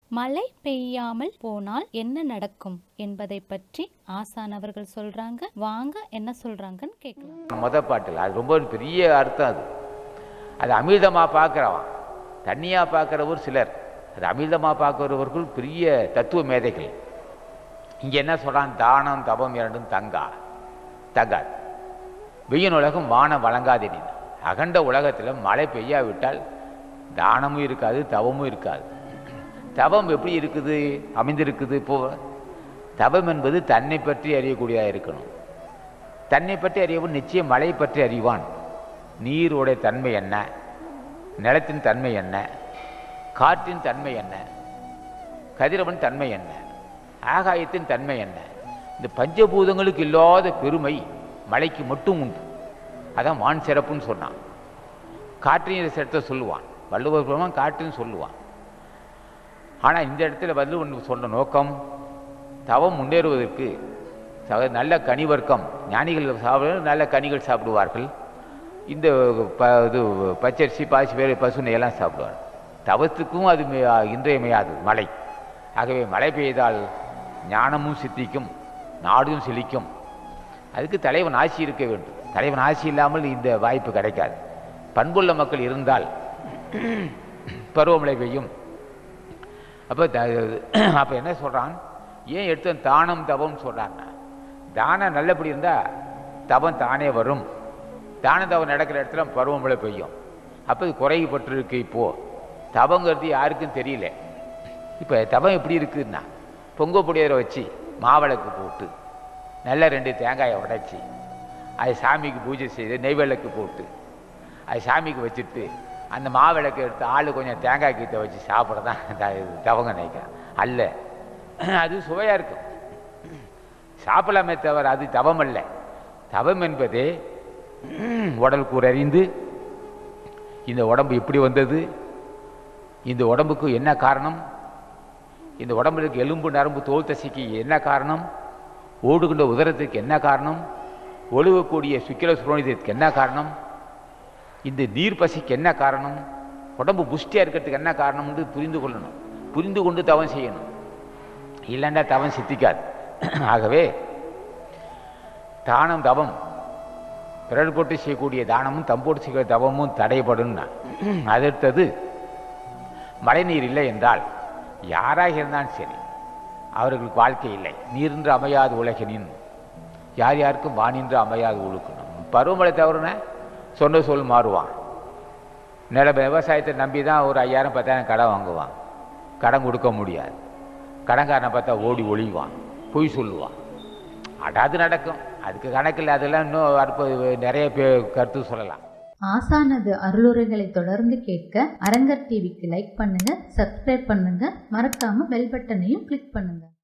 மழை பெய்யாமல் போனால் என்ன நடக்கும் என்பதை பற்றி ஆசான் அவர்கள் சொல்றாங்க வாங்க என்ன சொல்றாங்கன்னு கேட்கலாம் முத பாட்டில் அது ரொம்ப பெரிய அர்த்தம் அது அது அமிர்தமாக பார்க்குறவன் தண்ணியாக பார்க்குறவர் சிலர் அது அமிர்தமாக பார்க்குறவர்கள் பெரிய தத்துவ மேதைகள் இங்கே என்ன சொல்கிறான் தானம் தபம் இரண்டும் தங்கா தங்காது வெய்யன் உலகம் வானம் வழங்காதே அகண்ட உலகத்தில் மழை பெய்யாவிட்டால் தானமும் இருக்காது தவமும் இருக்காது தவம் எப்படி இருக்குது அமைந்திருக்குது இப்போ தவம் என்பது தன்னை பற்றி அறியக்கூடியதாக இருக்கணும் தன்னை பற்றி அறியவன் நிச்சயம் மழை பற்றி அறிவான் நீரோடைய தன்மை என்ன நிலத்தின் தன்மை என்ன காற்றின் தன்மை என்ன கதிரவன் தன்மை என்ன ஆகாயத்தின் தன்மை என்ன இந்த பஞ்சபூதங்களுக்கு இல்லாத பெருமை மழைக்கு மட்டும் உண்டு அதான் வான் சிறப்புன்னு சொன்னான் காற்றின் சிறத்தை சொல்லுவான் வள்ளுவர் பெருமான் காற்றின்னு சொல்லுவான் ஆனால் இந்த இடத்துல வள்ளுவன் சொன்ன நோக்கம் தவம் முன்னேறுவதற்கு சக- நல்ல கனி வர்க்கம் ஞானிகள் சாப்பிட நல்ல கனிகள் சாப்பிடுவார்கள் இந்த ப இது பச்சரிசி பாசி வேறு பசுனை எல்லாம் சாப்பிடுவார் தவத்துக்கும் அது மே- இன்றியமையாது மழை ஆகவே மழை பெய்தால் ஞானமும் சித்திக்கும் நாடும் செழிக்கும் அதுக்கு தலைவன் ஆட்சி இருக்க வேண்டும் தலைவன் ஆட்சி இல்லாமல் இந்த வாய்ப்பு கிடைக்காது பண்புள்ள மக்கள் இருந்தால் பருவமழை பெய்யும் அப்போ அப்போ என்ன சொல்கிறான் ஏன் எடுத்து தானம் தவம் சொல்கிறாங்க தானம் நல்லபடி இருந்தால் தவம் தானே வரும் தான தவம் நடக்கிற இடத்துல பருவமழை பெய்யும் அப்போ இது குறைபட்டிருக்கு இப்போது தவங்கிறது யாருக்கும் தெரியல இப்போ தவம் எப்படி இருக்குன்னா பொங்க புடியரை வச்சு மாவிளக்கு போட்டு நல்ல ரெண்டு தேங்காயை உடைச்சி அது சாமிக்கு பூஜை செய்து நெய்விளக்கு போட்டு அது சாமிக்கு வச்சுட்டு அந்த மாவிளக்கு எடுத்து ஆள் கொஞ்சம் தேங்காய் கீத்தை வச்சு சாப்பிட தான் த- இது தவங்க நினைக்கிறேன் அல்ல அது சுவையாக இருக்கும் சாப்பிடலாமே தவிர அது தவம் அல்ல தவம் என்பது உடல் கூறறிந்து இந்த உடம்பு எப்படி வந்தது இந்த உடம்புக்கு என்ன காரணம் இந்த உடம்புல இருக்க எலும்பு நரம்பு தோல் தசைக்கு என்ன காரணம் ஓடுகின்ற உதரத்துக்கு என்ன காரணம் ஒழுகக்கூடிய சுக்கில சுரோனிதத்துக்கு என்ன காரணம் இந்த நீர் பசிக்கு என்ன காரணம் உடம்பு புஷ்டியாக இருக்கிறதுக்கு என்ன காரணம்னு புரிந்து கொள்ளணும் புரிந்து கொண்டு தவம் செய்யணும் இல்லைன்னா தவம் சித்திக்காது ஆகவே தானம் தவம் பிறர் போட்டு செய்யக்கூடிய தானமும் தம்போட்டு செய்யக்கூடிய தவமும் தடைபடும்னா அடுத்தது மழைநீர் இல்லை என்றால் யாராக இருந்தாலும் சரி அவர்களுக்கு வாழ்க்கை இல்லை நீரின்று அமையாது உலகினின் யார் யாருக்கும் வானின்று அமையாது ஒழுக்கணும் பருவமழை தவறுன சொன்ன சொல் மாறுவான் நில விவசாயத்தை நம்பி தான் ஒரு ஐயாயிரம் பத்தாயிரம் கடன் வாங்குவான் கடன் கொடுக்க முடியாது கடன்காரனை பார்த்தா ஓடி ஒளிவான் பொய் சொல்லுவான் அடாது நடக்கும் அதுக்கு கணக்கில் அதெல்லாம் இன்னும் அற்ப நிறைய பேர் கருத்து சொல்லலாம் ஆசானது அருளுரைகளை தொடர்ந்து கேட்க அரங்கர் டிவிக்கு லைக் பண்ணுங்க சப்ஸ்கிரைப் பண்ணுங்க மறக்காம பெல் பட்டனையும் கிளிக் பண்ணுங்க